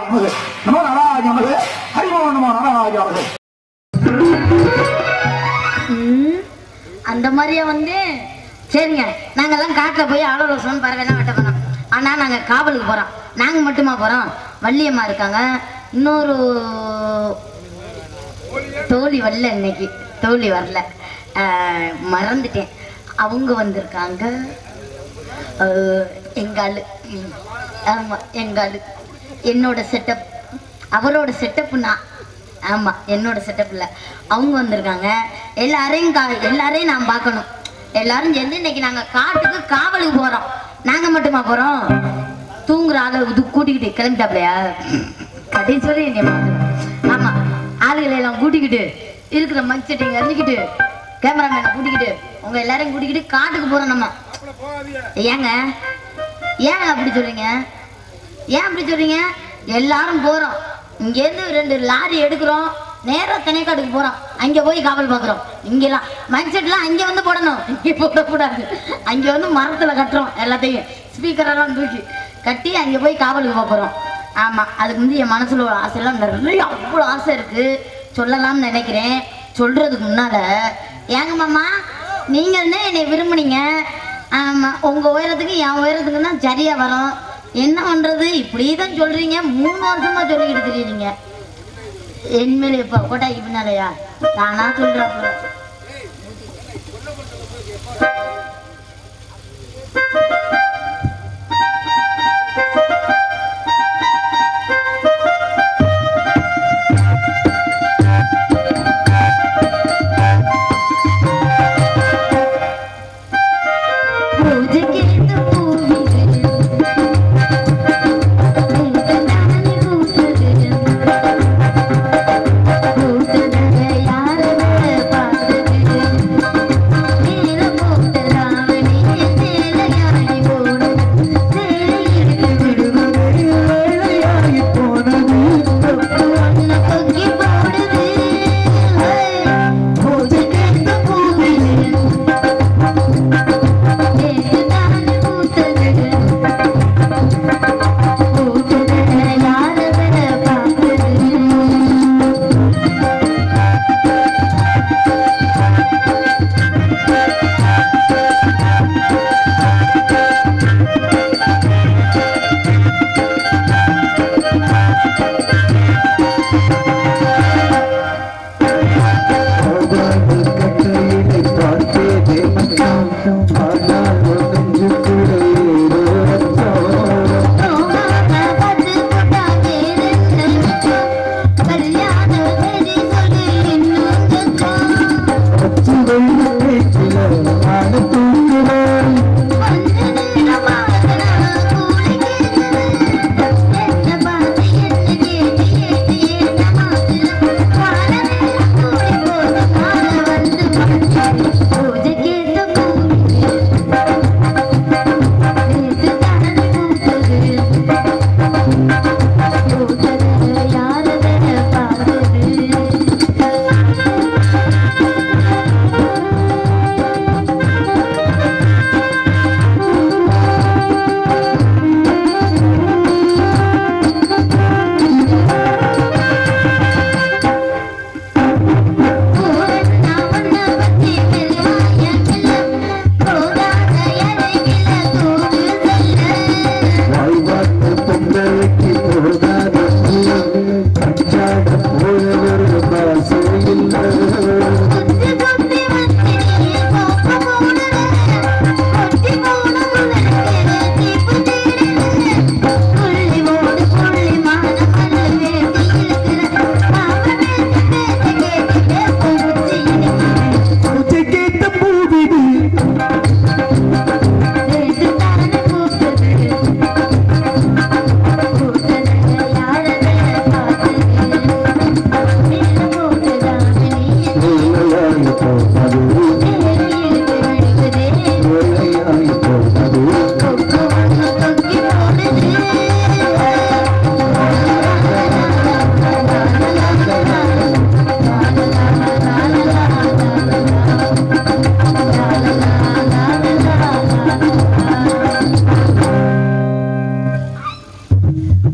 நமது நமோ நாராஜ நமது ஹரிமோ நமோ நாராஜ நமது ம், அந்த மாதிரியா வந்து சரிங்க நாங்கெல்லாம் காட்டில் போய் ஆலோசனை பறவைலாம் வெட்ட போனோம் ஆனால் நாங்கள் காவலுக்கு போகிறோம் நாங்கள் மட்டுமா போகிறோம் வள்ளியம்மா இருக்காங்க இன்னொரு தோழி வரல இன்னைக்கு தோழி வரல ஆஹ், மறந்துட்டேன் அவங்க வந்திருக்காங்க ஆஹ், எங்க ஆளு ம், ஆமா எங்க ஆளு என்னோட செட்டப் அவரோட செட்டப் நான் ஆமா என்னோட செட்டப் இல்ல அவங்க வந்திருக்காங்க எல்லாரையும் கா எல்லாரையும் நான் பார்க்கணும் எல்லாரும் சேர்ந்து இன்னைக்கு நாங்க காட்டுக்கு காவலுக்கு போறோம் நாங்க மட்டுமா போறோம் தூங்குற ஆளை இது கூட்டிக்கிட்டு கிளம்பிட்டாப்லையா கடைசி வரை என்னை பார்க்கணும் ஆமா ஆளுகளை எல்லாம் கூட்டிக்கிட்டு இருக்கிற மைக் செட்டிங் அறிஞ்சிக்கிட்டு கேமராமேனை கூட்டிக்கிட்டு உங்க எல்லாரையும் கூட்டிக்கிட்டு காட்டுக்கு போறோம் நம்ம ஏங்க ஏன் அப்படி சொல்றீங்க ஏன் அப்படி சொல்றீங்க எல்லாரும் போறோம் இங்கேருந்து ரெண்டு லாரி எடுக்கிறோம் நேரா தனிக்காட்டுக்கு போறோம் அங்க போய் காவல் பார்க்குறோம் இங்கெல்லாம் மைண்ட் செட்லாம் அங்க வந்து போடணும் இங்க போடக்கூடாது அங்க வந்து மரத்துல கட்டுறோம் எல்லாத்தையும் ஸ்பீக்கர் எல்லாம் தூக்கி கட்டி அங்க போய் காவலுக்கு போக போறோம் ஆமா அதுக்கு வந்து என் மனசுல ஒரு ஆசையெல்லாம் நிறைய அவ்வளோ ஆசை இருக்கு சொல்லலாம்னு நினைக்கிறேன் சொல்றதுக்கு முன்னால ஏங்க மாமா நீங்க என்ன என்னை விரும்புனீங்க ஆமா உங்க உயரத்துக்கு என் உயரத்துக்கு தான் சரியா வரும் என்ன பண்றது இப்படி தான் சொல்றீங்க மூணு வருஷமா சொல்லிக்கிட்டு தெரியுறீங்க என் மேல இப்ப கோட்டாய்க்கு பின்னாலயா நானா சொல்றேன் பூஜைக்கேத்த பூவிது பூத்ததானே பூத்தது பூத்ததாக யாரை பார்த்து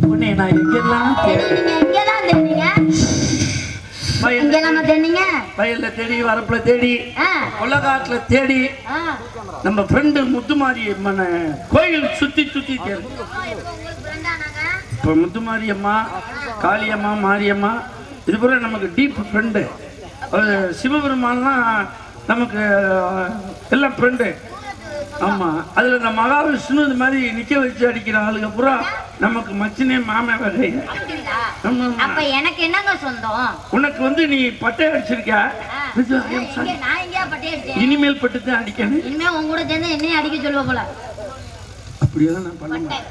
உன்னை நான் எங்கெல்லாம் தேடி தேடினீங்க இங்கதான் தேடினீங்க வயல்ல இங்கெல்லாமா தேடினீங்க வயல்ல தேடி வரப்புல தேடி ஆ, கொல்லக்காட்டுல தேடி ஆ. நம்ம ஃப்ரெண்டு முத்துமாரி அம்மனை கோயில் சுத்தி சுத்தி தேடி அப்பா, எப்போ உங்களுக்கு friend ஆனாங்க? இப்போ முத்துமாரியம்மா காளியம்மா மாரியம்மா இது பூரா நமக்கு டீப் ஃப்ரெண்டு சிவபெருமான்லாம் நமக்கு அஹ், எல்லாம் ஃப்ரெண்டு ஆமாம் அதில் இந்த மகாவிஷ்ணு இந்த மாதிரி நிற்க வச்சு அடிக்கிற ஆளுங்க பூரா நமக்கு மச்சினே மாமே வகை அப்படிங்களா? ஆமா. அப்ப எனக்கு என்னங்க சொந்தம் உனக்கு வந்து நீ பட்டை அடிச்சிருக்க ஆ. இது, நான் எங்க- நான் எங்கேயா பட்டி அடிச்சேன் இனிமேல் பட்டு தான் அடிக்கணும் இனிமே உங்க கூட சேர்ந்து என்னையும் அடிக்க சொல்லுவ போல அப்படியெல்லாம் நான் பண்ண மாட்டேன்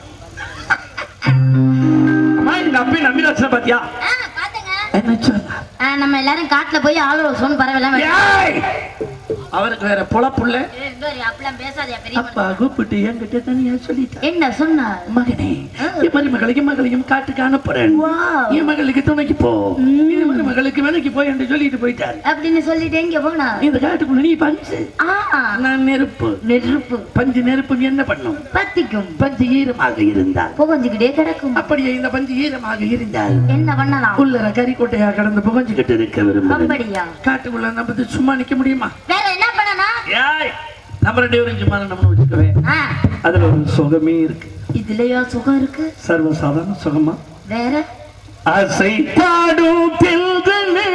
அம்மா இந்த அப்பி நம்பிராட்சனை பாத்தியா ஆ, பாத்தேங்க. என்ன சொல்ல ஆ, நம்ம எல்லாரும் காட்டுல போய் ஆளுநர் சொன்னு பரவாயில்ல ஏய்! அவருக்கு வேற பொழப்புள்ள அப்பெல்லாம் பேசாதே பெரிய அப்பா கூப்பிட்டு என்கிட்ட தனியா சொல்லிட்டா என்ன சொன்னார் மகனே என் மருமகளுக்கு மகளையும் காட்டுக்கு அனுப்புறேன் Wow. என் மகளுக்கு துணைக்கு போ என் மருமகளுக்கு வேலைக்கு போய் என்று சொல்லிட்டு போயிட்டாரு அப்படின்னு சொல்லிட்டு எங்க போனா இந்த காட்டுக்குள்ள நீ பஞ்சு ஆ நான் நெருப்பு நெருப்பு பஞ்சு நெருப்பு என்ன பண்ணும் பத்திக்கும் பஞ்சு ஈரமாக இருந்தால் புகஞ்சுக்கிட்டே கிடக்கும் அப்படியே இந்த பஞ்சு ஈரமாக இருந்தால் என்ன பண்ணலாம் உள்ளர கறிக்கோட்டையா கடந்து புகஞ்சுக்கிட்டு இருக்க விரும்புகிறேன் அப்படியா காட்டுக்குள்ள நம்ம சும்மா நிக்க முடியுமா வேற என்ன பண்ணணும் ஏய் நம்ம ரெண்டு பேரும் சும்மா நம்ம வச்சுக்கவே ஆ, அதுல ஒரு சுகமே இருக்கு இதுலயா சுகம் இருக்கு சர்வசாதாரண சுகமா வேற ஆசை பாடும் தில்களே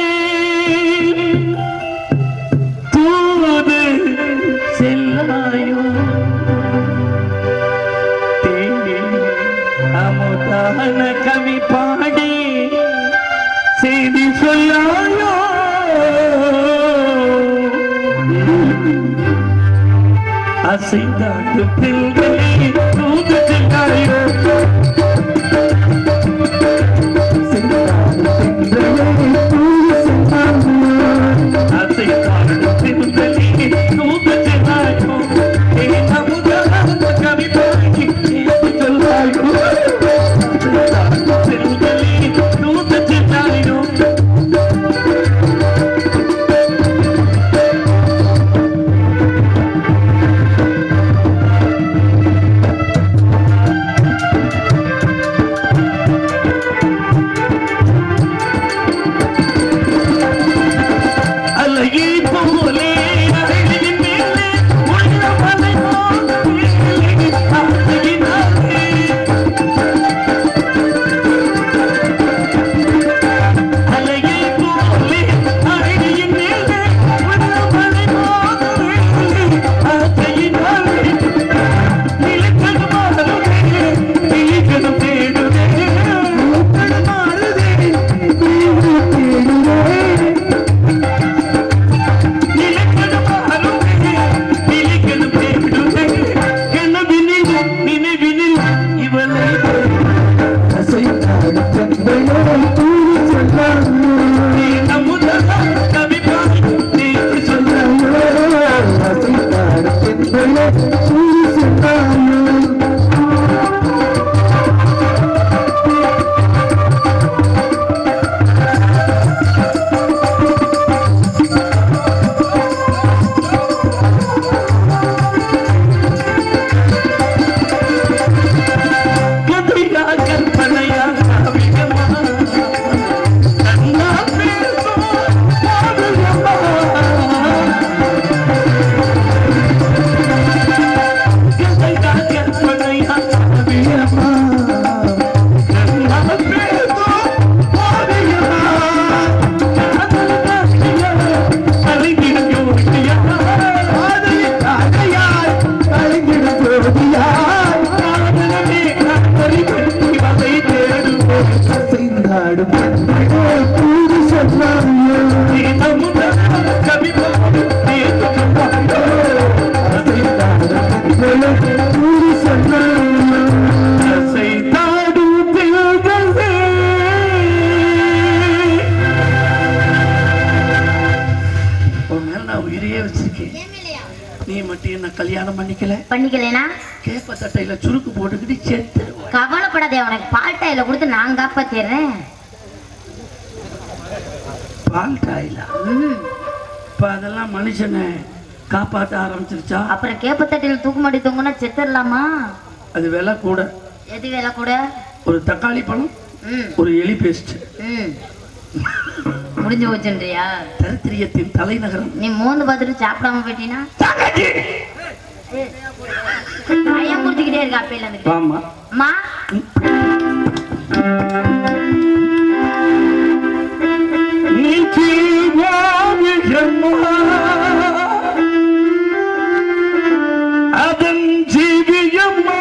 தூது செல்லாயோ தேடி அமுதான கவி பாடி செய்தி சொல்லாயோ அசைந்தாடு தில்களே தூது செல்லாயோ அழகே போலே அழகின் மேலே உள்ள மலை போலே அழகினாலே அழகே போலே அழகின் மேலே உள்ள மலை போலே அழகினாலே நிலக்கது மாறுதே நிலக்கது தேடுதே நிலக்கது மாறுதே தேடுதே கதையா கற்பனையா காவியமா கண்ணா பேசும் காவியமா கதையா கற்பனையா காவியமா கண்ணா பேசும் காவியமா காதல் காவியா அறிந்திட ஜோதியா காதல் காதையாய் அறிந்திட ஜோதியாய் காதலமே கற்பனை கட்டி வதை தேடுவோம் அசைந்தாடும் கூடி சொன்னாயோ நீதமுதா கவி பாடும் நீது கண்டாயோ அசைந்தாடும் கூடி சொன்னாயோ அசைந்தாடும் தில்களே உன் மேல நான் உயிரையே வச்சிருக்கேன் நீ மட்டும் என்ன கல்யாணம் பண்ணிக்கல பண்ணிக்கலைனா கேப்ப தட்டையில சுருக்கு போட்டுக்கிட்டு செத்துருவேன் கவலைப்படாதே உனக்கு பால்டாயில கொடுத்து நான் காப்பாத்திடுறேன் பால் காயிலா ம். இப்ப அதெல்லாம் மனுஷனை காப்பாற்ற ஆரம்பிச்சிருச்சா அப்புறம் கேப்பத்தட்டியில் தூக்கு மாட்டி தூங்குனா செத்துடலாமா அது விலை கூட எது வேலை கூட ஒரு தக்காளி பழம் ம் ஒரு எலி பேஸ்ட் ம் முடிஞ்சு போச்சுன்றியா தரித்திரியத்தின் தலைநகரம் நீ மோந்து பார்த்துட்டு சாப்பிடாம போயிட்டீங்கன்னா பயம் கொடுத்துக்கிட்டே இருக்கா அப்பையில இருந்து ஆமா அம்மா அதன் ஜீவியம்மா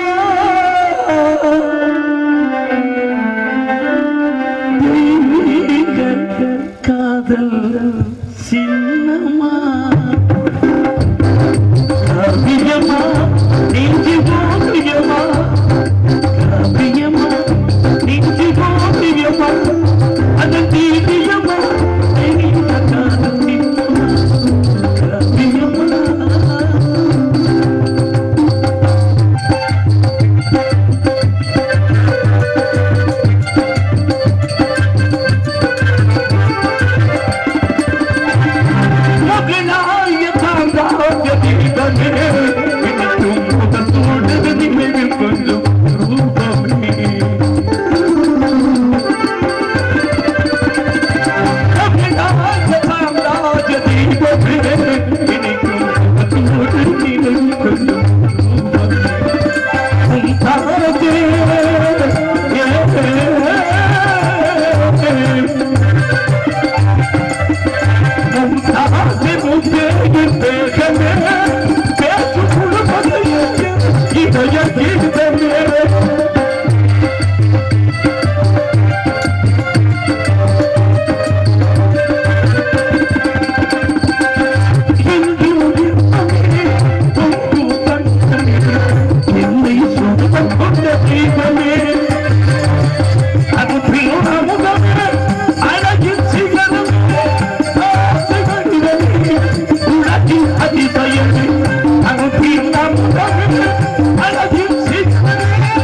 தெய்வீக காதல் சின்னம்மா காவியம்மா நெஞ்சு போதியம்மா காவியம்மா நெஞ்சு போதியம்மா அதன் ஜீவியம்மா தெய்வீக காதல் சின்னம்மா காவியம்மா மகனாய தாங்காய தீபமே எனக்கும் முகத்தோடு நினைவில் கொஞ்சம் ரூபமே மகனாய தாங்காய தீபமே எனக்கும் முகத்தோடு நினைவில் கொஞ்சம் ரூபமே உன் தாரகே என்னை சுத்தம் கொண்ட தீபமே அது பிரியமுகமே அழகின் சிகரமே ஆசைகளிலே உலகின் அதிசயமே அது பிரியமுகமே அழகின் சிகரமே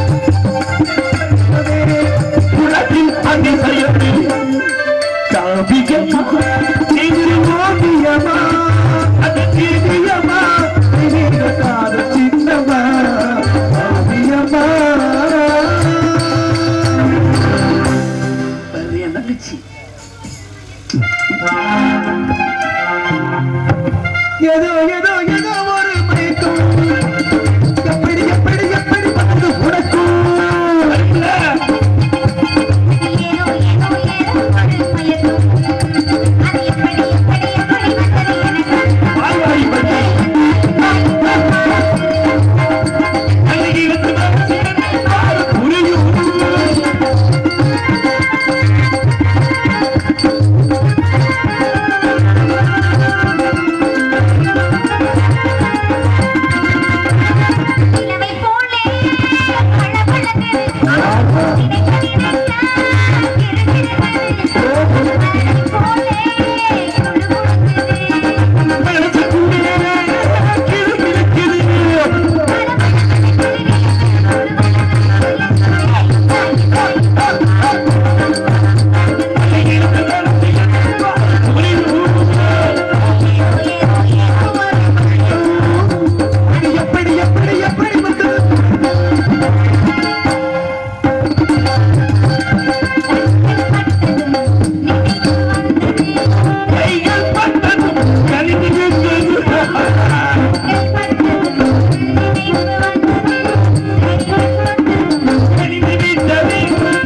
உலகின் அதிசயமே காவியமா திருவோவியமா அது தீவியமா காத சின்னமா காவியமா அது என் தங்கச்சி ஏதோ ஏதோ ஏதோ ஒரு மயக்கம் எப்படி எப்படி எப்படி வந்து உனக்கும் ஏதோ ஏதோ ஏதோ ஒரு மயக்கம் அது எப்படி எப்படி எப்படி வந்தது எனக்கு வாய் வாய் பட்டை. அழகி வந்து நான் புரியும் நிலவை போலே பளபளக்குது. நினைக்க நினைக்க கிறுகிறுக்குது. மலரை போலே குளுகுளுக்குது. மனசுக்குள்ளே கிறுகிறுக்குது. அழகி வந்து நான் புரியும் எப்படி எப்படி எப்படி வந்து கைகள் பட்டதும் கனிந்து விட்டது. கனிந்து விட்டது.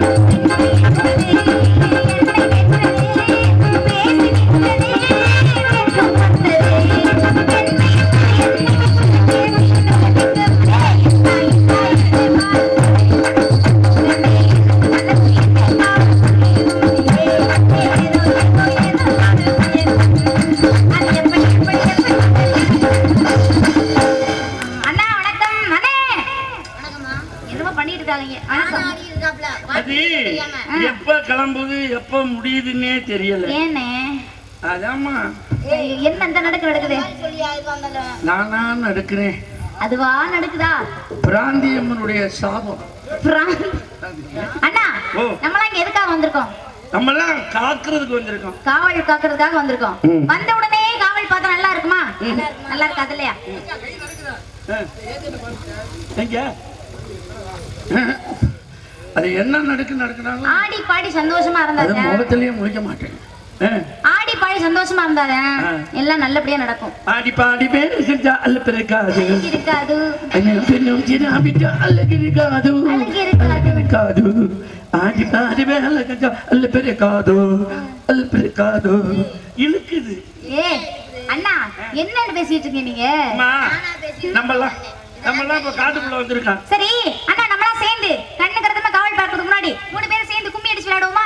அண்ணா வணக்கம் அண்ணே என்னமோ பண்ணிட்டு இருக்காங்க வணக்கம் அது எப்ப கிளம்புது எப்ப முடியுதுன்னே தெரியல ஏண்ணே அதாம்மா ஏய், என்ன இந்த நடக்கு நடக்குது நானா நடக்கிறேன் அதுவா நடக்குதா பிராந்தியம்மனுடைய சாபம் பிரான்- அண்ணா ஓ. நம்மளாம் இங்க எதுக்காக வந்திருக்கோம் நம்மெல்லாம் காக்குறதுக்கு வந்திருக்கோம் காவல் காக்குறதுக்காக வந்திருக்கோம் ம். வந்த உடனே காவல் பார்த்தா நல்லா இருக்குமா நல்லா இருக்காது இல்லையா ஆ. எங்க அது என்ன நடக்கு நடக்குனாலும் ஆடி பாடி சந்தோஷமா அது இருந்தாங்க முகத்திலேயே முழிக்க மாட்டேன் ஆ. ஆடி பாடி சந்தோஷமா இருந்தாங்க ஆ. எல்லாம் நல்லபடியா நடக்கும் ஆடி பாடி பேரு செஞ்சா அல்ல பிறக்காது இருக்காது அண்ணன் பெண்ணும் சிராபிட்டா அழகு இருக்காது அழகு இருக்காது. இருக்காது ஆடி பாடி மேல கஞ்சா அல்ல பிறக்காது அல்ல பிறக்காது இழுக்குது ஏ அண்ணா என்னன்னு பேசிட்டு இருக்கீங்க நீங்க அம்மா நம்மலாம் நம்மலாம் இப்ப காட்டுக்குள்ள வந்திருக்கான் சரி அண்ணா நம்மளாம் சேர்ந்து கண்ணு கருத்தமா காவல் பார்க்கறதுக்கு முன்னாடி மூணு பேரும் சேர்ந்து கும்மி அடிச்சு விளையாடுவோமா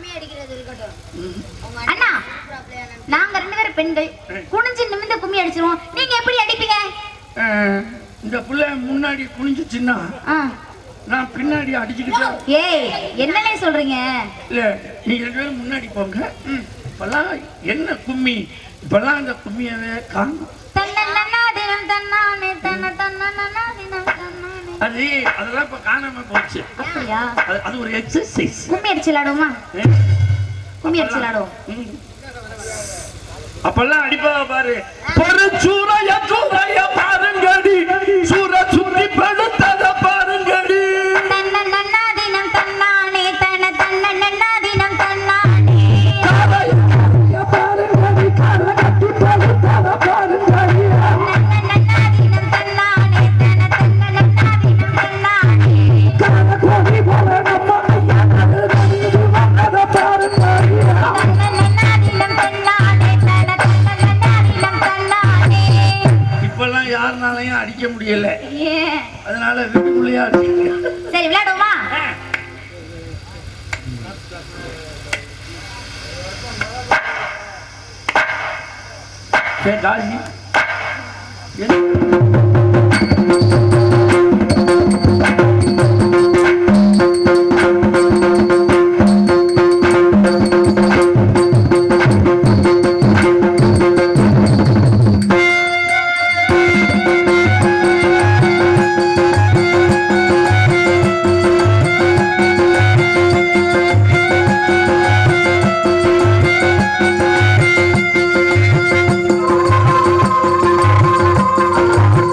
அண்ணா நாங்க ரெண்டு பேரும் பெண்கள் குனிஞ்சு நிமிந்து கும்மி அடிச்சிருவோம் நீங்க எப்படி அடிப்பீங்க அஹ், இந்த புள்ள முன்னாடி குனிஞ்சுச்சுன்னா ஆ. நான் பின்னாடி அடிச்சுக்கிட்டு ஏய் என்னலே சொல்றீங்க இல்ல நீங்க ரெண்டு பேரும் முன்னாடி போங்க இப்பெல்லாம் என்ன கும்மி இப்பெல்லாம் அந்த கும்மியவே காணும் தன்னன்னா தினம் தன்னானே தன்ன தன்னன்னா தினம் தன்னானே அது அதெல்லாம் இப்ப காணாம போச்சு அப்படியா அது அது ஒரு எக்ஸசைஸ் கும்மி அடிச்சு விளையாடுவோமா கும்மி அடிச்சு விளையாடுவோம் அப்பெல்லாம் அடிப்பா பாரு ஒரு சூறைய சூறைய பாருங்கடி சூற சுத்தி படுத்தத பாருங்கடி தன்னன்னா தினம் தன்னானே தன தன்னன்னா தினம் தன்னானே தன்னன்னா தினம் தன்னானே தன தன்னன்னா தினம் தன்னானே தன்னன்னா தினம் தன்னானே தன தன்னன்னா தினம் தன்னானே இப்பெல்லாம் யாருனாலையும் அடிக்க முடியல ஏன் அதனால வீட்டுக்குள்ளேயே அடிச்சுக்க சரி விளையாடுவோமா சரி காசி என்ன ஆ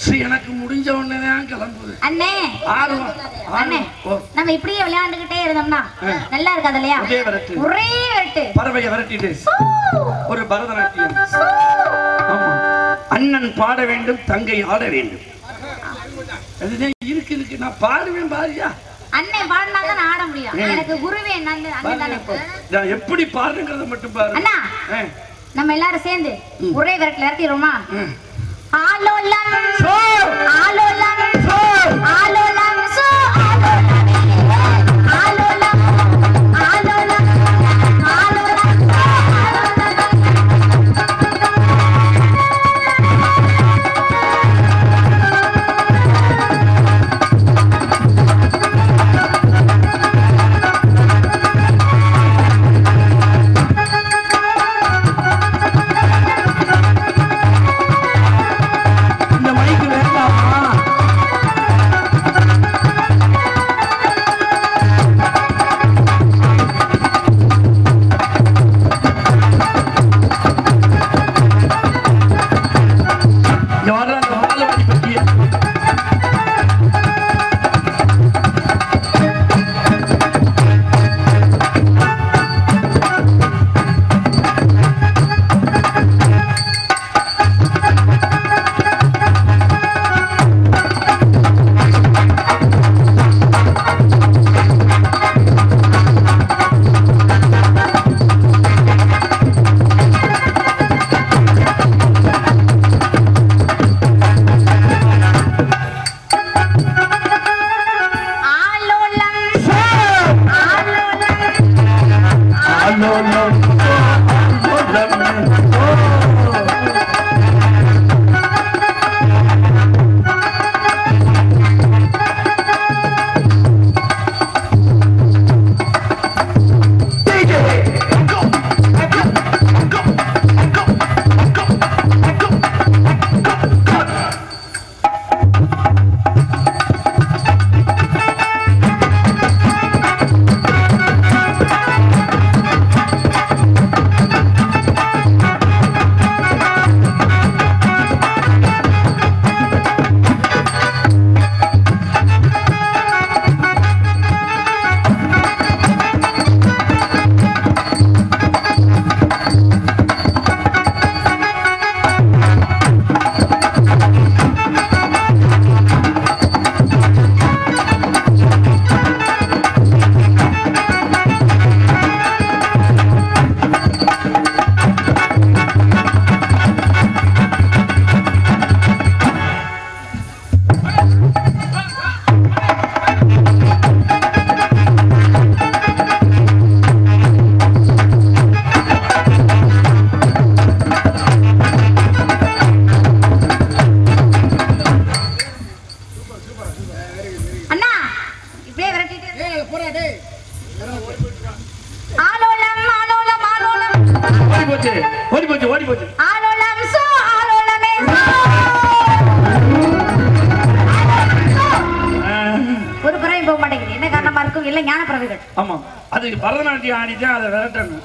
சரி எனக்கு முடிஞ்ச உடனே தான் கிளம்புது அண்ணே ஆர்வம் அண்ணே ஆர்வம் ஓ நம்ம இப்படியே விளையாண்டுகிட்டே இருந்தோம்னா ஆ. நல்லா இருக்காது இல்லையா ஒரே விரட்டு. ஒரே விரட்டு பறவையை விரட்டிட்டு ஒரு பரதநாட்டியம் ஆமா அண்ணன் பாட வேண்டும் தங்கை ஆட வேண்டும் அதுதான் இருக்கு இருக்கு நான் பாடுவேன் பாரியா அண்ணே பாடினா தான் நான் ஆட முடியும் ம். எனக்கு குருவே அண்ணன் அண்ணன் தானே நான் எப்படி பாடுங்கிறத மட்டும் பாரு அண்ணா ஆ, நம்ம எல்லாரும் சேர்ந்து ஒரே விரட்டுல இறக்கிடுவோமா ம். ஆலோலம் சோ, ஆலோலம் சோ. ஆலோலம் சோ ஆலோலம் ஆலோலம் ஆலோலம் சோ ஆலோலம் இந்த மைக்கு வேண்டாமா இங்க வர்ற அந்த வாழவடி பத்திய ஆலோலம் ஆலோலம் அண்ணா இப்படியே விரட்டிட்டு இரு. ஆலோலம் ஆலோலம் ஆலோலம் ஓடி போச்சு ஓடி போச்சு ஓடி போச்சு ஆலோலம் சோ ஆலோலமே சோ. ஆ, ஒரு பறவை போக மாட்டேங்குது என்ன காரணமா இருக்கும் இல்ல ஞான பறவைகள் ஆமா அதுக்கு பரதநாட்டியம் ஆடிதான் அதை விரட்டணும்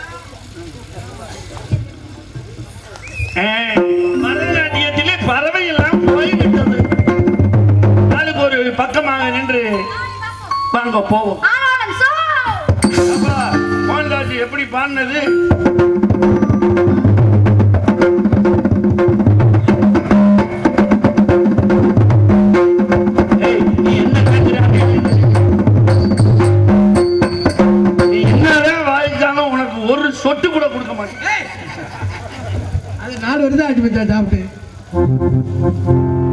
ஆ, பரதநாட்டியத்திலே பறவை எல்லாம் போய்விட்டது அதுக்கு ஒரு பக்கமாக நின்று வாங்க போவோம் ஆலோலம் சோ அப்பா மோகன்தாஸ் எப்படி பாடினது ஏய், நீ என்ன பேசுற? நீ என்னதான் வாய்ச்சாலும் உனக்கு ஒரு சொட்டு கூட கொடுக்க மாட்டேன் அது நாலு வருஷம் ஆச்சு மச்சான் சாப்பிட்டு